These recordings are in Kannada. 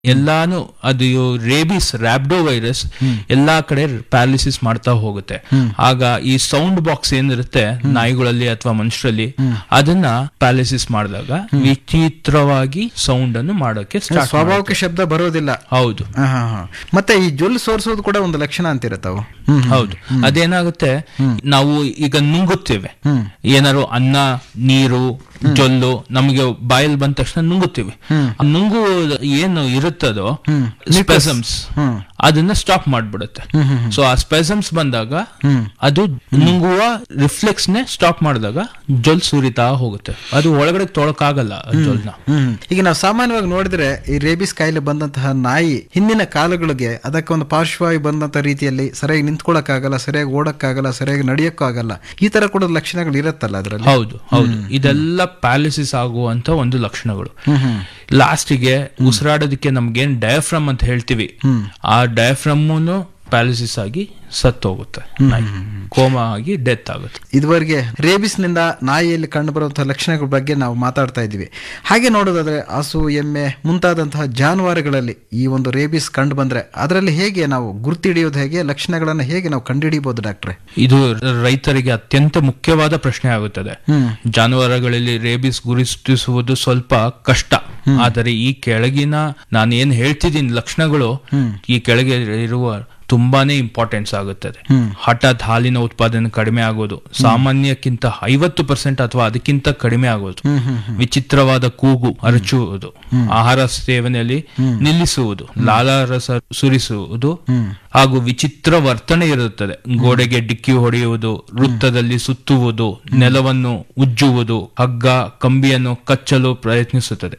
ಎಲ್ಲಾನು ಅದು ರೇಬಿಸ್ ರ್ಯಾಬ್ಡೋ ವೈರಸ್ ಎಲ್ಲಾ ಕಡೆ ಪ್ಯಾರಾಲಿಸಿಸ್ ಮಾಡ್ತಾ ಹೋಗುತ್ತೆ ಆಗ ಈ ಸೌಂಡ್ ಬಾಕ್ಸ್ ಏನಿರುತ್ತೆ ನಾಯಿಗಳಲ್ಲಿ ಅಥವಾ ಮನುಷ್ಯರಲ್ಲಿ ಅದನ್ನ ಪ್ಯಾರಾಲಿಸಿಸ್ ಮಾಡಿದಾಗ ವಿಚಿತ್ರವಾಗಿ ಸೌಂಡ್ ಅನ್ನು ಮಾಡೋಕೆ ಸ್ಟಾರ್ಟ್ ಸ್ವಾಭಾವಿಕ ಶಬ್ದ ಬರೋದಿಲ್ಲ ಹೌದು ಹಾ, ಹಾ, ಹಾ. ಮತ್ತೆ ಈ ಜೊಲ್ಲು ಸೋರ್ಸೋದು ಕೂಡ ಒಂದು ಲಕ್ಷಣ ಅಂತಿರತ್ತಾವು ಹೌದು ಅದೇನಾಗುತ್ತೆ ನಾವು ಈಗ ನುಂಗುತ್ತೇವೆ ಏನಾರು ಅನ್ನ ನೀರು ಜೊಲ್ಲು ನಮಗೆ ಬಾಯಲ್ಲಿ ಬಂದ ತಕ್ಷಣ ನುಂಗುತ್ತೀವಿ ಆ ನುಂಗು ಏನು ಇರುತ್ತದೋ ಸ್ಪೆಸಮ್ಸ್ ಅದನ್ನ ಸ್ಟಾಪ್ ಮಾಡ್ಬಿಡುತ್ತೆ ಸೊ ಆ ಸ್ಪೆಸಮ್ಸ್ ಬಂದಾಗ ಅದು ನುಂಗುವ ರಿಫ್ಲೆಕ್ಸ್ ನೇ ಸ್ಟಾಪ್ ಮಾಡಿದಾಗ ಜೊಲ್ ಸುರಿತಾ ಹೋಗುತ್ತೆ ಅದು ಒಳಗಡೆ ತೊಳಕಾಗಲ್ಲ ಆ ಜೊಲ್ನ ಹ್ಮ್ ಈಗ ನಾವು ಸಾಮಾನ್ಯವಾಗಿ ನೋಡಿದ್ರೆ ಈ ರೇಬಿಸ್ ಕಾಯಿಲೆ ಬಂದಂತಹ ನಾಯಿ ಹಿಂದಿನ ಕಾಲಗಳಿಗೆ ಅದಕ್ಕೆ ಒಂದು ಪಾರ್ಶ್ವವಾಯು ಬಂದಂತ ರೀತಿಯಲ್ಲಿ ಸರಿಯಾಗಿ ನಿಂತ್ಕೊಳಕ್ಕಾಗಲ್ಲ ಸರಿಯಾಗಿ ಓಡಕ್ಕಾಗಲ್ಲ ಸರಿಯಾಗಿ ನಡೆಯಕ್ಕಾಗಲ್ಲ ಈ ತರ ಕೂಡ ಲಕ್ಷಣಗಳು ಇರುತ್ತಲ್ಲ ಅದರಲ್ಲಿ ಹೌದು ಹೌದು ಇದೆಲ್ಲ ಪ್ಯಾಲಿಸಿಸ್ ಆಗುವಂತ ಒಂದು ಲಕ್ಷಣಗಳು ಲಾಸ್ಟಿಗೆ ಉಸಿರಾಡೋದಕ್ಕೆ ನಮ್ಗೇನ್ ಡಯಾಫ್ರಮ್ ಅಂತ ಹೇಳ್ತೀವಿ ಆ ಡಯಾಫ್ರಮ್ಮನು ಪ್ಯಾಲಿಸಿಸ್ ಆಗಿ ಸತ್ತೋಗುತ್ತೆ ನಾಯಿ ಕೋಮಾ ಆಗಿ ಡೆತ್ ಆಗುತ್ತೆ ಇದುವರೆಗೆ ರೇಬಿಸ್ ನಿಂದ ನಾಯಿಯಲ್ಲಿ ಕಂಡು ಬರುವಂತಹ ಲಕ್ಷಣಗಳ ಬಗ್ಗೆ ನಾವು ಮಾತಾಡ್ತಾ ಇದ್ವಿ ಹಾಗೆ ನೋಡೋದಾದ್ರೆ ಹಸು ಎಮ್ಮೆ ಮುಂತಾದಂತಹ ಜಾನುವಾರುಗಳಲ್ಲಿ ಈ ಒಂದು ರೇಬಿಸ್ ಕಂಡು ಬಂದ್ರೆ ಅದರಲ್ಲಿ ಹೇಗೆ ನಾವು ಗುರ್ತಿಡಿಯೋದು ಹೇಗೆ ಲಕ್ಷಣಗಳನ್ನು ಹೇಗೆ ನಾವು ಕಂಡುಹಿಡಿಯಬಹುದು ಡಾಕ್ಟ್ರೆ ಇದು ರೈತರಿಗೆ ಅತ್ಯಂತ ಮುಖ್ಯವಾದ ಪ್ರಶ್ನೆ ಆಗುತ್ತದೆ ಜಾನುವಾರುಗಳಲ್ಲಿ ರೇಬಿಸ್ ಗುರುತಿಸುವುದು ಸ್ವಲ್ಪ ಕಷ್ಟ ಆದರೆ ಈ ಕೆಳಗಿನ ನಾನು ಏನ್ ಹೇಳ್ತಿದ್ದೀನಿ ಲಕ್ಷಣಗಳು ಈ ಕೆಳಗೆ ಇರುವ ತುಂಬಾನೇ ಇಂಪಾರ್ಟೆನ್ಸ್ ಆಗುತ್ತದೆ ಹಠಾತ್ ಹಾಲಿನ ಉತ್ಪಾದನೆ ಕಡಿಮೆ ಆಗೋದು ಸಾಮಾನ್ಯಕ್ಕಿಂತ ಐವತ್ತು ಪರ್ಸೆಂಟ್ ಅಥವಾ ಅದಕ್ಕಿಂತ ಕಡಿಮೆ ಆಗೋದು ವಿಚಿತ್ರವಾದ ಕೂಗು ಅರಚುವುದು ಆಹಾರ ಸೇವನೆಯಲ್ಲಿ ನಿಲ್ಲಿಸುವುದು ಲಾಲಾರಸ ಸುರಿಸುವುದು ಹಾಗೂ ವಿಚಿತ್ರ ವರ್ತನೆ ಇರುತ್ತದೆ ಗೋಡೆಗೆ ಡಿಕ್ಕಿ ಹೊಡೆಯುವುದು ವೃತ್ತದಲ್ಲಿ ಸುತ್ತುವುದು ನೆಲವನ್ನು ಉಜ್ಜುವುದು ಹಗ್ಗ ಕಂಬಿಯನ್ನು ಕಚ್ಚಲು ಪ್ರಯತ್ನಿಸುತ್ತದೆ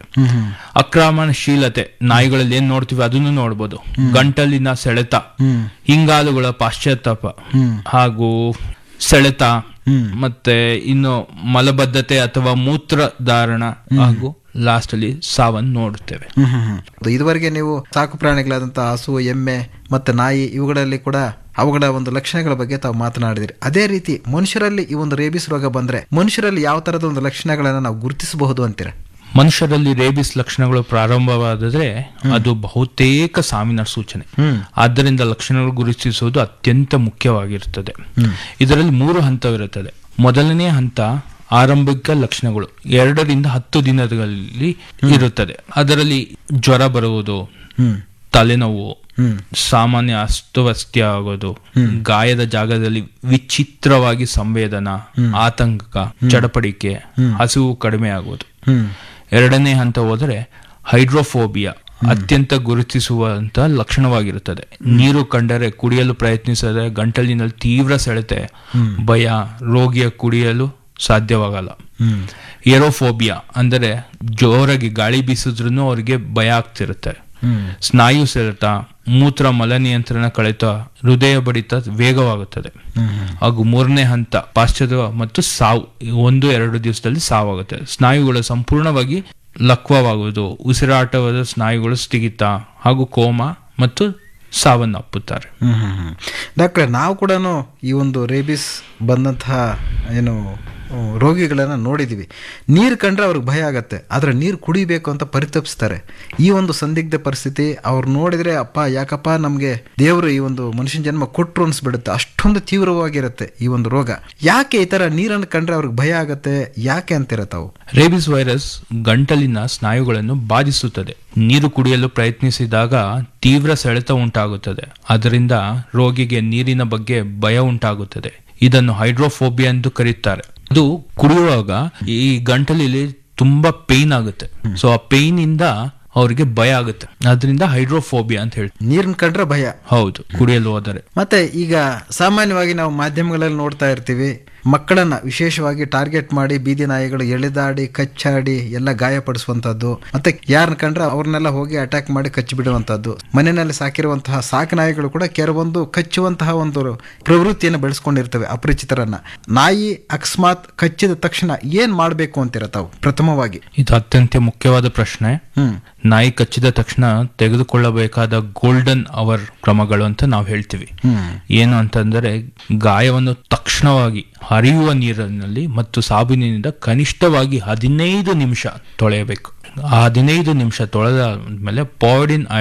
ಆಕ್ರಮಣಶೀಲತೆ ನಾಯಿಗಳಲ್ಲಿ ಏನ್ ನೋಡ್ತೀವಿ ಅದನ್ನು ನೋಡ್ಬೋದು ಗಂಟಲಿನ ಸೆಳೆತ ಹಿಂಗಾಲುಗಳ ಪಾಶ್ಚಾತ್ತಾಪ ಹಾಗೂ ಸೆಳೆತ ಮತ್ತೆ ಇನ್ನು ಮಲಬದ್ಧತೆ ಅಥವಾ ಮೂತ್ರಧಾರಣ ಹಾಗೂ ಲಾಸ್ಟ್ ಅಲ್ಲಿ ಸಾವನ್ನು ನೋಡುತ್ತೇವೆ ಇದುವರೆಗೆ ನೀವು ಸಾಕು ಪ್ರಾಣಿಗಳಾದಂತಹ ಹಸು ಎಮ್ಮೆ ಮತ್ತೆ ನಾಯಿ ಇವುಗಳಲ್ಲಿ ಕೂಡ ಅವುಗಳ ಒಂದು ಲಕ್ಷಣಗಳ ಬಗ್ಗೆ ತಾವು ಮಾತನಾಡಿದಿರಿ ಅದೇ ರೀತಿ ಮನುಷ್ಯರಲ್ಲಿ ಈ ಒಂದು ರೇಬಿಸ್ ರೋಗ ಬಂದ್ರೆ ಮನುಷ್ಯರಲ್ಲಿ ಯಾವ ತರದ ಒಂದು ಲಕ್ಷಣಗಳನ್ನ ನಾವು ಗುರುತಿಸಬಹುದು ಅಂತೀರಾ ಮನುಷ್ಯರಲ್ಲಿ ರೇಬಿಸ್ ಲಕ್ಷಣಗಳು ಪ್ರಾರಂಭವಾದರೆ ಅದು ಬಹುತೇಕ ಸಾವಿನ ಸೂಚನೆ ಆದ್ದರಿಂದ ಲಕ್ಷಣಗಳು ಗುರುತಿಸುವುದು ಅತ್ಯಂತ ಮುಖ್ಯವಾಗಿರುತ್ತದೆ ಇದರಲ್ಲಿ ಮೂರು ಹಂತವಿರುತ್ತದೆ ಮೊದಲನೇ ಹಂತ ಆರಂಭಿಕ ಲಕ್ಷಣಗಳು ಎರಡರಿಂದ ಹತ್ತು ದಿನಗಳಲ್ಲಿ ಇರುತ್ತದೆ ಅದರಲ್ಲಿ ಜ್ವರ ಬರುವುದು ತಲೆನೋವು ಸಾಮಾನ್ಯ ಅಸ್ತವ್ಯಸ್ತ ಆಗೋದು ಗಾಯದ ಜಾಗದಲ್ಲಿ ವಿಚಿತ್ರವಾಗಿ ಸಂವೇದನಾ ಆತಂಕ ಚಡಪಡಿಕೆ ಹಸಿವು ಕಡಿಮೆ ಆಗುವುದು ಎರಡನೇ ಹಂತ ಹೋದರೆ ಹೈಡ್ರೋಫೋಬಿಯಾ ಅತ್ಯಂತ ಗುರುತಿಸುವಂತ ಲಕ್ಷಣವಾಗಿರುತ್ತದೆ ನೀರು ಕಂಡರೆ ಕುಡಿಯಲು ಪ್ರಯತ್ನಿಸಿದರೆ ಗಂಟಲಿನಲ್ಲಿ ತೀವ್ರ ಸೆಳೆತೆ ಭಯ ರೋಗಿಯ ಕುಡಿಯಲು ಸಾಧ್ಯವಾಗಲ್ಲ ಏರೋಫೋಬಿಯಾ ಅಂದರೆ ಜೋರಾಗಿ ಗಾಳಿ ಬೀಸಿದ್ರೂ ಅವರಿಗೆ ಭಯ ಆಗ್ತಿರುತ್ತೆ ಸ್ನಾಯು ಸೆಳೆತ ಮೂತ್ರ ಮಲ ನಿಯಂತ್ರಣ ಕಳೆತ ಹೃದಯ ಬಡಿತ ವೇಗವಾಗುತ್ತದೆ ಹಾಗೂ ಮೂರನೇ ಹಂತ ಪಾಶ್ಚಾತ್ಯ ಮತ್ತು ಸಾವು ಒಂದು ಎರಡು ದಿವಸದಲ್ಲಿ ಸಾವಾಗುತ್ತೆ ಸ್ನಾಯುಗಳು ಸಂಪೂರ್ಣವಾಗಿ ಲಕ್ವವಾಗುವುದು ಉಸಿರಾಟವಾದ ಸ್ನಾಯುಗಳು ಸ್ಥಗಿತ ಹಾಗೂ ಕೋಮ ಮತ್ತು ಸಾವನ್ನಪ್ಪುತ್ತಾರೆ ಡಾಕ್ಟ್ರೆ ನಾವು ಕೂಡ ಈ ಒಂದು ರೇಬಿಸ್ ಬಂದಂತಹ ಏನು ಹ್ಮ್, ರೋಗಿಗಳನ್ನ ನೋಡಿದೀವಿ ನೀರು ಕಂಡ್ರೆ ಅವ್ರಿಗೆ ಭಯ ಆಗತ್ತೆ ಆದ್ರೆ ನೀರು ಕುಡಿಬೇಕು ಅಂತ ಪರಿತಪಿಸ್ತಾರೆ ಈ ಒಂದು ಸಂದಿಗ್ಧ ಪರಿಸ್ಥಿತಿ ಅವ್ರು ನೋಡಿದ್ರೆ ಅಪ್ಪ ಯಾಕಪ್ಪ ನಮಗೆ ದೇವರು ಈ ಒಂದು ಮನುಷ್ಯನ ಜನ್ಮ ಕೊಟ್ರು ಅನ್ಸ್ಬಿಡುತ್ತೆ ಅಷ್ಟೊಂದು ತೀವ್ರವಾಗಿರುತ್ತೆ ಈ ಒಂದು ರೋಗ ಯಾಕೆ ಈ ತರ ನೀರನ್ನು ಕಂಡ್ರೆ ಅವ್ರಿಗೆ ಭಯ ಆಗತ್ತೆ ಯಾಕೆ ಅಂತೀರ ತಾವು ರೇಬಿಸ್ ವೈರಸ್ ಗಂಟಲಿನ ಸ್ನಾಯುಗಳನ್ನು ಬಾಧಿಸುತ್ತದೆ ನೀರು ಕುಡಿಯಲು ಪ್ರಯತ್ನಿಸಿದಾಗ ತೀವ್ರ ಸೆಳೆತ ಉಂಟಾಗುತ್ತದೆ ಅದರಿಂದ ರೋಗಿಗೆ ನೀರಿನ ಬಗ್ಗೆ ಭಯ ಉಂಟಾಗುತ್ತದೆ ಇದನ್ನು ಹೈಡ್ರೋಫೋಬಿಯಾ ಎಂದು ಕರೆಯುತ್ತಾರೆ ಅದು ಕುಡಿಯುವಾಗ ಈ ಗಂಟಲಲ್ಲಿ ತುಂಬಾ ಪೇನ್ ಆಗುತ್ತೆ ಸೊ ಆ ಪೇನ್ ಇಂದ ಅವರಿಗೆ ಭಯ ಆಗುತ್ತೆ ಅದರಿಂದ ಹೈಡ್ರೋಫೋಬಿಯಾ ಅಂತ ಹೇಳ್ತಾರೆ ನೀರನ್ನ ಕಂಡ್ರೆ ಭಯ ಹೌದು ಕುಡಿಯಲು ಹೋದರೆ ಮತ್ತೆ ಈಗ ಸಾಮಾನ್ಯವಾಗಿ ನಾವು ಮಾಧ್ಯಮಗಳಲ್ಲಿ ನೋಡ್ತಾ ಇರ್ತೀವಿ ಮಕ್ಕಳನ್ನ ವಿಶೇಷವಾಗಿ ಟಾರ್ಗೆಟ್ ಮಾಡಿ ಬೀದಿ ನಾಯಿಗಳು ಎಳೆದಾಡಿ ಕಚ್ಚಾಡಿ ಎಲ್ಲ ಗಾಯಪಡಿಸುವಂತದ್ದು ಮತ್ತೆ ಯಾರನ್ನ ಕಂಡ್ರೆ ಅವ್ರನ್ನೆಲ್ಲ ಹೋಗಿ ಅಟ್ಯಾಕ್ ಮಾಡಿ ಕಚ್ಚಿ ಬಿಡುವಂತದ್ದು ಮನೆಯಲ್ಲಿ ಸಾಕಿರುವಂತಹ ಸಾಕು ನಾಯಿಗಳು ಕೂಡ ಕೆಲವೊಂದು ಕಚ್ಚುವಂತಹ ಒಂದು ಪ್ರವೃತ್ತಿಯನ್ನು ಬೆಳೆಸ್ಕೊಂಡಿರ್ತವೆ ಅಪರಿಚಿತರನ್ನ ನಾಯಿ ಅಕಸ್ಮಾತ್ ಕಚ್ಚಿದ ತಕ್ಷಣ ಏನ್ ಮಾಡ್ಬೇಕು ಅಂತೀರ ತಾವು ಪ್ರಥಮವಾಗಿ ಇದು ಅತ್ಯಂತ ಮುಖ್ಯವಾದ ಪ್ರಶ್ನೆ ಹ್ಮ್ ನಾಯಿ ಕಚ್ಚಿದ ತಕ್ಷಣ ತೆಗೆದುಕೊಳ್ಳಬೇಕಾದ ಗೋಲ್ಡನ್ ಅವರ್ ಕ್ರಮಗಳು ಅಂತ ನಾವು ಹೇಳ್ತೀವಿ ಏನು ಅಂತಂದರೆ ಗಾಯವನ್ನು ತಕ್ಷಣವಾಗಿ ಹರಿಯುವ ನೀರಿನಲ್ಲಿ ಮತ್ತು ಸಾಬೂನಿನಿಂದ ಕನಿಷ್ಠವಾಗಿ ಹದಿನೈದು ನಿಮಿಷ ತೊಳೆಯಬೇಕು ಹದಿನೈದು ನಿಮಿಷ ತೊಳೆದ ಮೇಲೆ ಪಾಯ್ಡಿನ್